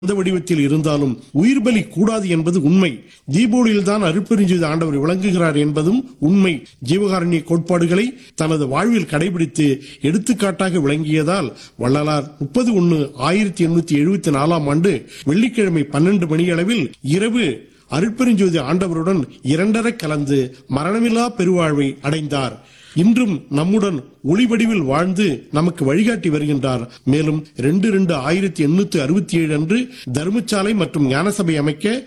எந்த வடிவத்தில் இருந்தாலும் உயிர் பலி கூடாது என்பது உண்மை தீபோலியில்தான் அருட்பெருஞ்செய்த ஆண்டவர் விளங்குகிறார் என்பதும் உண்மை ஜீவகாருண்ய கோட்பாடுகளை தனது வாழ்வில் கடைபிடித்து எடுத்துக்காட்டாக விளங்கியதால் வள்ளலார் முப்பது ஒன்னு ஆயிரத்தி எண்ணூத்தி எழுபத்தி நாலாம் ஆண்டு வெள்ளிக்கிழமை பன்னெண்டு மணியளவில் இரவு அருட்பெருஞ்சோதி ஆண்டவருடன் இரண்டரை கலந்து மரணமில்லா பெருவாழ்வை அடைந்தார் இன்றும் நம்முடன் ஒளிவடிவில் வாழ்ந்து நமக்கு வழிகாட்டி வருகின்றார் மேலும் ரெண்டு ரெண்டு ஆயிரத்தி எண்ணூத்தி அறுபத்தி ஏழு அன்று தர்மசாலை மற்றும் ஞானசபை அமைக்க